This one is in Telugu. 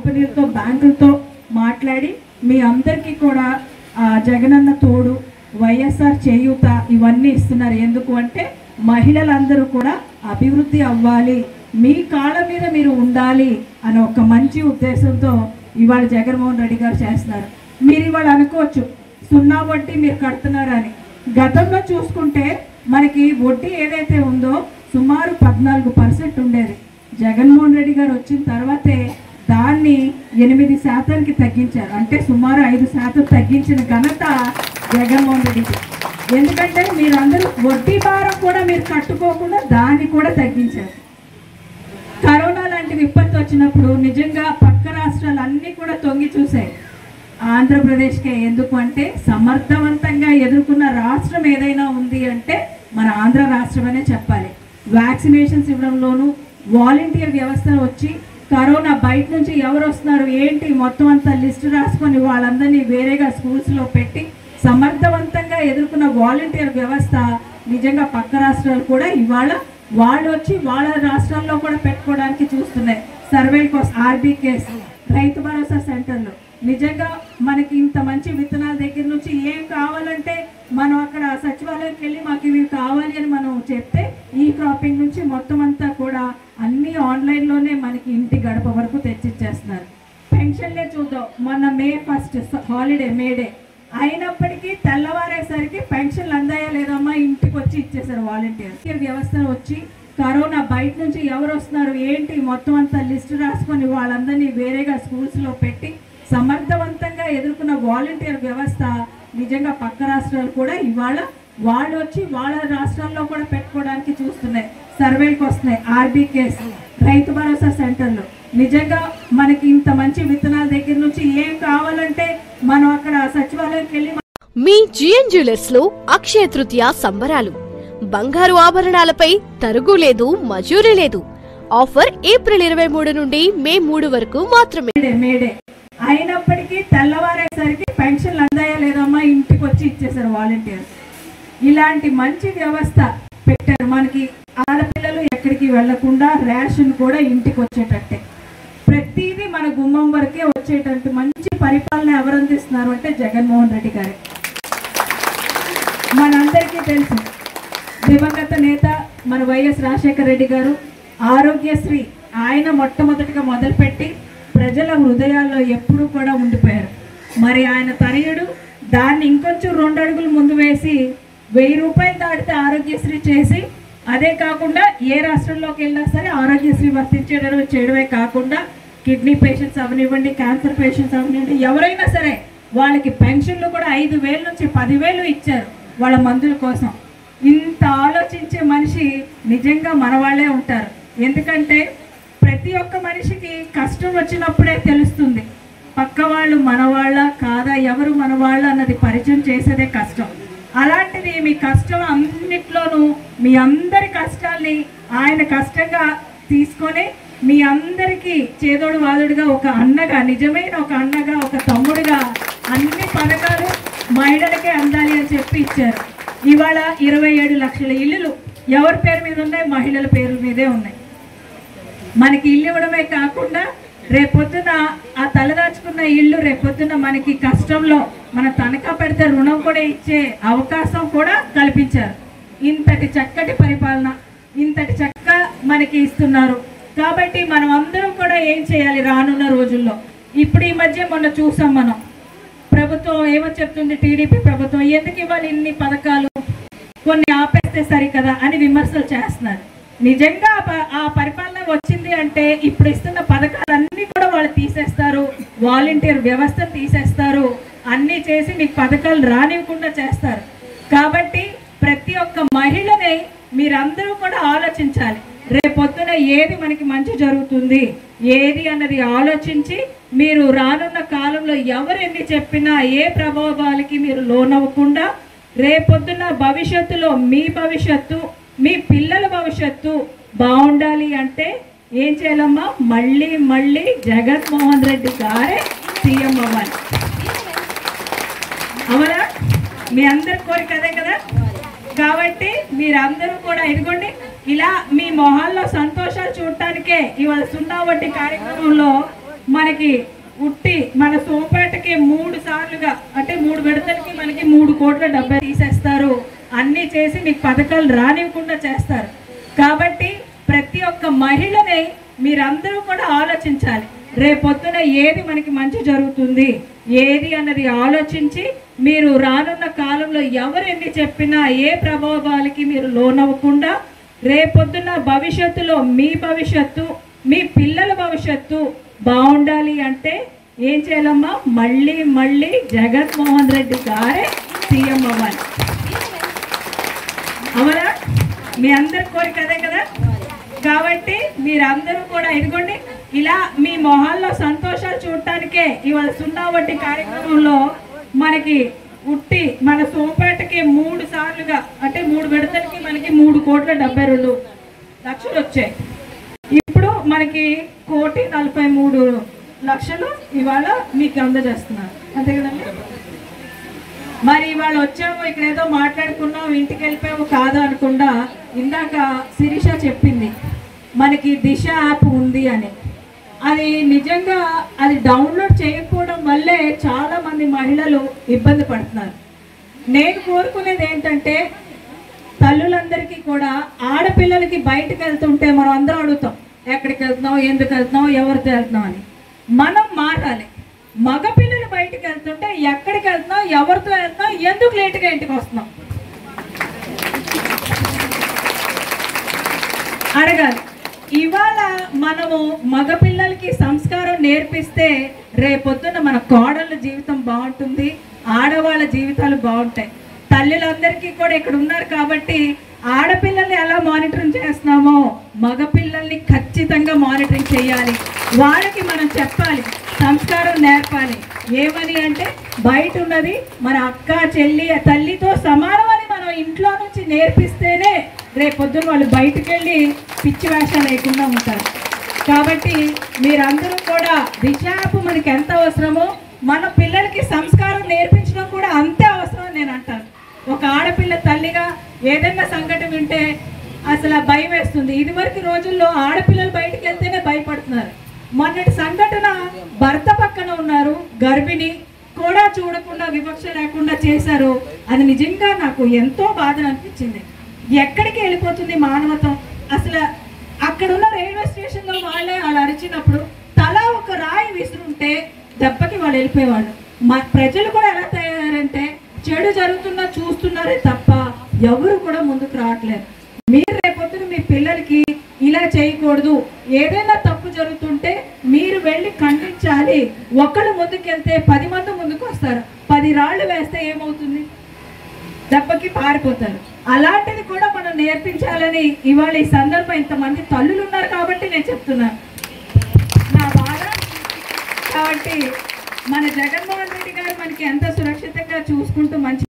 కంపెనీలతో బ్యాంకులతో మాట్లాడి మీ అందరికీ కూడా ఆ, జగనన్న తోడు వైఎస్ఆర్ చేయూత ఇవన్నీ ఇస్తున్నారు ఎందుకు అంటే మహిళలందరూ కూడా అభివృద్ధి అవ్వాలి మీ కాళ్ళ మీద మీరు ఉండాలి అనే ఒక మంచి ఉద్దేశంతో ఇవాళ జగన్మోహన్ రెడ్డి గారు చేస్తున్నారు మీరు ఇవాళ అనుకోవచ్చు సున్నా వడ్డీ మీరు కడుతున్నారని గతంలో చూసుకుంటే మనకి వడ్డీ ఏదైతే ఉందో సుమారు పద్నాలుగు పర్సెంట్ ఉండేది జగన్మోహన్ రెడ్డి గారు వచ్చిన తర్వాతే దాన్ని ఎనిమిది శాతానికి తగ్గించారు అంటే సుమారు ఐదు శాతం తగ్గించిన ఘనత జగన్మోహన్ రెడ్డికి ఎందుకంటే మీరందరూ వడ్డీ భారం కూడా మీరు కట్టుకోకుండా దాన్ని కూడా తగ్గించారు కరోనా లాంటి విపత్తు వచ్చినప్పుడు నిజంగా పక్క రాష్ట్రాలు అన్నీ కూడా తొంగి చూసాయి ఆంధ్రప్రదేశ్కే ఎందుకు అంటే సమర్థవంతంగా ఎదుర్కొన్న రాష్ట్రం ఏదైనా ఉంది అంటే మన ఆంధ్ర రాష్ట్రమనే చెప్పాలి వ్యాక్సినేషన్స్ ఇవ్వడంలోనూ వాలంటీర్ వ్యవస్థ వచ్చి కరోనా బయట నుంచి ఎవరు వస్తున్నారు ఏంటి మొత్తం అంతా లిస్ట్ రాసుకొని వాళ్ళందరినీ వేరేగా స్కూల్స్లో పెట్టి సమర్థవంతంగా ఎదుర్కొన్న వాలంటీర్ వ్యవస్థ నిజంగా పక్క రాష్ట్రాలు కూడా ఇవాళ వాళ్ళు వచ్చి వాళ్ళ రాష్ట్రాల్లో కూడా పెట్టుకోవడానికి చూస్తున్నాయి సర్వే కోసం ఆర్బీకేస్ రైతు భరోసా సెంటర్లు నిజంగా మనకి ఇంత మంచి విత్తనాల దగ్గర నుంచి ఏం కావాలంటే మనం అక్కడ సచివాలయంకి వెళ్ళి మాకు ఇవి కావాలి అని మనం చెప్తే ఈ క్రాపింగ్ నుంచి మొత్తం అంతా కూడా అన్ని ఆన్లైన్లోనే మనకి ఇంటి గడప వరకు తెచ్చిచ్చేస్తున్నారు పెన్షన్లే చూద్దాం మొన్న మే ఫస్ట్ హాలిడే మేడే అయినప్పటికీ తెల్లవారేసరికి పెన్షన్లు అందాయా లేదమ్మా ఇంటికి వచ్చి ఇచ్చేసారు వాలంటీర్ వ్యవస్థ వచ్చి కరోనా బయట నుంచి ఎవరు వస్తున్నారు ఏంటి మొత్తం అంతా లిస్ట్ రాసుకొని వాళ్ళందరినీ వేరేగా స్కూల్స్లో పెట్టి సమర్థవంతంగా ఎదుర్కొన్న వాలంటీర్ వ్యవస్థ నిజంగా పక్క రాష్ట్రాలు కూడా ఇవాళ వాళ్ళు వచ్చి వాళ్ళ రాష్ట్రాల్లో కూడా పెట్టుకోవడానికి చూస్తున్నాయి సర్వేలకు వస్తున్నాయి ఆర్బీకేస్ రైతు భరోసా సెంటర్లు నిజంగా మనకి ఇంత మంచి విత్తనాల దగ్గర నుంచి ఏం కావాలంటే మనం అక్కడ సచివాలయంకి వెళ్ళి మీ జిఎన్ జ్యువెలర్స్ లో అక్షయ తృతీయ సంబరాలు బంగారు ఆభరణాలపై తరుగు లేదు మజూరీ లేదు ఆఫర్ ఏప్రిల్ ఇరవై మూడు నుండి మే మూడు వరకు మాత్రమే మేడే మేడే అయినప్పటికీ తెల్లవారేసరికి పెన్షన్లు అందాయా లేదమ్మా ఇంటికి వచ్చి ఇచ్చేసారు వాలంటీర్స్ ఇలాంటి మంచి వ్యవస్థ పెట్టారు మనకి ఆడపిల్లలు ఎక్కడికి వెళ్లకుండా రేషన్ కూడా ఇంటికి వచ్చేటట్టే ప్రతిదీ మన గుమ్మం వరకే వచ్చేటట్టు మంచి పరిపాలన ఎవరు అందిస్తున్నారు అంటే జగన్మోహన్ రెడ్డి గారే మనందరికీ తెలుసు దివంగత నేత మన వైఎస్ రాజశేఖర రెడ్డి గారు ఆరోగ్యశ్రీ ఆయన మొట్టమొదటిగా మొదలుపెట్టి ప్రజల హృదయాల్లో ఎప్పుడూ కూడా ఉండిపోయారు మరి ఆయన తనయుడు దాన్ని ఇంకొంచెం రెండు అడుగులు ముందు వేసి వెయ్యి రూపాయలు దాటితే ఆరోగ్యశ్రీ చేసి అదే కాకుండా ఏ రాష్ట్రంలోకి వెళ్ళినా సరే ఆరోగ్యశ్రీ వర్తించడం చేయడమే కాకుండా కిడ్నీ పేషెంట్స్ అవనివ్వండి క్యాన్సర్ పేషెంట్స్ అవనివ్వండి ఎవరైనా సరే వాళ్ళకి పెన్షన్లు కూడా ఐదు వేల నుంచి పదివేలు ఇచ్చారు వాళ్ళ మందుల కోసం ఇంత ఆలోచించే మనిషి నిజంగా మన వాళ్ళే ఉంటారు ఎందుకంటే ప్రతి ఒక్క మనిషికి కష్టం వచ్చినప్పుడే తెలుస్తుంది పక్క వాళ్ళు మన వాళ్ళ కాదా ఎవరు మన వాళ్ళ అన్నది పరిచయం చేసేదే కష్టం అలాంటిది మీ కష్టం అన్నిట్లోనూ మీ అందరి కష్టాల్ని ఆయన కష్టంగా తీసుకొని మీ అందరికీ చేదోడు వాదుడుగా ఒక అన్నగా నిజమైన ఒక అన్నగా ఒక తమ్ముడుగా అన్ని పథకాలు మహిళలకే అందాలి అని చెప్పి ఇచ్చారు ఇవాళ ఇరవై ఏడు లక్షల ఇల్లులు ఎవరి పేరు మీద ఉన్నాయి మహిళల పేరు మీదే ఉన్నాయి మనకి ఇల్లు ఇవ్వడమే కాకుండా రేపొద్దున ఆ తలదాచుకున్న ఇల్లు రేపొద్దున మనకి కష్టంలో మన తనఖా పెడితే రుణం కూడా ఇచ్చే అవకాశం కూడా కల్పించారు ఇంతటి చక్కటి పరిపాలన ఇంతటి చక్క మనకి ఇస్తున్నారు కాబట్టి మనం అందరం కూడా ఏం చేయాలి రానున్న రోజుల్లో ఇప్పుడు ఈ మధ్య మొన్న చూసాం మనం ప్రభుత్వం ఏమో చెప్తుంది టీడీపీ ప్రభుత్వం ఎందుకు ఇవ్వాలి ఇన్ని పథకాలు కొన్ని ఆపేస్తే సరి కదా అని విమర్శలు చేస్తున్నారు నిజంగా ఆ ప- ఆ పరిపాలన వచ్చింది అంటే ఇప్పుడు ఇస్తున్న పథకాలన్నీ కూడా వాళ్ళు తీసేస్తారు వాలంటీర్ వ్యవస్థ తీసేస్తారు అన్నీ చేసి మీకు పథకాలు రానివ్వకుండా చేస్తారు కాబట్టి ప్రతి ఒక్క మహిళని మీరందరూ కూడా ఆలోచించాలి రేపొద్దున ఏది మనకి మంచి జరుగుతుంది ఏది అన్నది ఆలోచించి మీరు రానున్న కాలంలో ఎవరు ఎన్ని చెప్పినా ఏ ప్రభావాలకి మీరు లోనవ్వకుండా రేపొద్దున భవిష్యత్తులో మీ భవిష్యత్తు మీ పిల్లల భవిష్యత్తు బాగుండాలి అంటే ఏం చేయాలమ్మా మళ్ళీ మళ్ళీ జగన్మోహన్ రెడ్డి గారే సీఎం అవ్వాలి అవునా మీ అందరి కోరిక అదే కదా కాబట్టి మీరందరూ కూడా ఇదిగోండి ఇలా మీ మొహాల్లో సంతోషాలు చూడటానికే ఇవాళ సున్నా వడ్డీ కార్యక్రమంలో మనకి ఉట్టి మన సోంపేటకి మూడు సార్లుగా అంటే మూడు విడతలకి మనకి మూడు కోట్ల డబ్బై తీసేస్తారు అన్నీ చేసి మీకు పథకాలు రానివ్వకుండా చేస్తారు కాబట్టి ప్రతి ఒక్క మహిళని మీరందరూ కూడా ఆలోచించాలి రేపొద్దున ఏది మనకి మంచి జరుగుతుంది ఏది అన్నది ఆలోచించి మీరు రానున్న కాలంలో ఎవరు ఎన్ని చెప్పినా ఏ ప్రభావాలకి మీరు లోనవ్వకుండా రేపొద్దున భవిష్యత్తులో మీ భవిష్యత్తు మీ పిల్లల భవిష్యత్తు బాగుండాలి అంటే ఏం చేయాలమ్మా మళ్ళీ మళ్ళీ జగన్మోహన్ రెడ్డి గారే సీఎం అవ్వాలి అవునా మీ అందరి కోరిక అదే కదా కాబట్టి మీరందరూ కూడా ఇదిగోండి ఇలా మీ మొహాల్లో సంతోషాలు చూడటానికే ఇవాళ సున్నా వడ్డీ కార్యక్రమంలో మనకి ఉట్టి మన సోంపేటకి మూడు సార్లుగా అంటే మూడు విడతలకి మనకి మూడు కోట్ల డెబ్బై రెండు లక్షలు వచ్చాయి ఇప్పుడు మనకి కోటి నలభై మూడు లక్షలు ఇవాళ మీకు అందజేస్తున్నారు అంతే కదండి మరి ఇవాళ వచ్చాము ఇక్కడ ఏదో మాట్లాడుకున్నాం ఇంటికి వెళ్ళిపోయాము కాదు అనకుండా ఇందాక శిరీష చెప్పింది మనకి దిశ యాప్ ఉంది అని అది నిజంగా అది డౌన్లోడ్ చేయకపోవడం వల్లే చాలా మంది మహిళలు ఇబ్బంది పడుతున్నారు నేను కోరుకునేది ఏంటంటే తల్లులందరికీ కూడా ఆడపిల్లలకి బయటకు వెళ్తుంటే మనం అందరం అడుగుతాం ఎక్కడికి వెళ్తున్నాం ఎందుకు వెళ్తున్నాం ఎవరితో వెళ్తున్నాం అని మనం మారాలి మగపిల్లలు బయటకు వెళ్తుంటే ఎక్కడికి వెళ్తున్నాం ఎవరితో వెళ్తున్నాం ఎందుకు లేటుగా ఇంటికి వస్తున్నాం అడగాలి ఇవాళ మనము మగపిల్లలకి సంస్కారం నేర్పిస్తే రేపొద్దున మన కోడళ్ళ జీవితం బాగుంటుంది ఆడవాళ్ళ జీవితాలు బాగుంటాయి తల్లులందరికీ కూడా ఇక్కడ ఉన్నారు కాబట్టి ఆడపిల్లల్ని ఎలా మానిటరింగ్ చేస్తున్నామో మగపిల్లల్ని ఖచ్చితంగా మానిటరింగ్ చేయాలి వాళ్ళకి మనం చెప్పాలి సంస్కారం నేర్పాలి ఏమని అంటే బయట ఉన్నది మన అక్క చెల్లి తల్లితో సమానం అని మనం ఇంట్లో నుంచి నేర్పిస్తేనే రేపొద్దున వాళ్ళు బయటకు వెళ్ళి పిచ్చి వేషాలు లేకుండా ఉంటారు కాబట్టి మీరందరూ కూడా దిశాపు మనకి ఎంత అవసరమో మన పిల్లలకి సంస్కారం నేర్పించడం కూడా అంతే అవసరం అని నేను అంటాను ఒక ఆడపిల్ల తల్లిగా ఏదైనా సంఘటన వింటే అసలు ఆ భయం వేస్తుంది ఇదివరకు రోజుల్లో ఆడపిల్లలు బయటికి వెళ్తేనే భయపడుతున్నారు మొన్నటి సంఘటన భర్త పక్కన ఉన్నారు గర్భిణి కూడా చూడకుండా వివక్ష లేకుండా చేశారు అది నిజంగా నాకు ఎంతో బాధ అనిపించింది ఎక్కడికి వెళ్ళిపోతుంది మానవతం అసలు అక్కడున్న రైల్వే స్టేషన్లో వాళ్ళే అలా అరిచినప్పుడు తలా ఒక రాయి విసురుంటే దెబ్బకి వాళ్ళు వెళ్ళిపోయేవాళ్ళు మా ప్రజలు కూడా ఎలా తయారంటే చెడు జరుగుతున్నా చూస్తున్నారే తప్ప ఎవరు కూడా ముందుకు రావట్లేదు మీరు రేపొద్దున మీ పిల్లలకి ఇలా చేయకూడదు ఏదైనా తప్పు జరుగుతుంటే మీరు వెళ్ళి ఖండించాలి ఒక్కళ్ళు ముందుకెళ్తే పది మంది ముందుకు వస్తారు పది రాళ్ళు వేస్తే ఏమవుతుంది దెబ్బకి పారిపోతారు అలాంటిది కూడా మనం నేర్పించాలని ఇవాళ ఈ సందర్భం ఇంతమంది తల్లులు ఉన్నారు కాబట్టి నేను చెప్తున్నాను నా బాధ కాబట్టి మన జగన్మోహన్ రెడ్డి గారు మనకి ఎంత సురక్షితంగా చూసుకుంటూ మంచి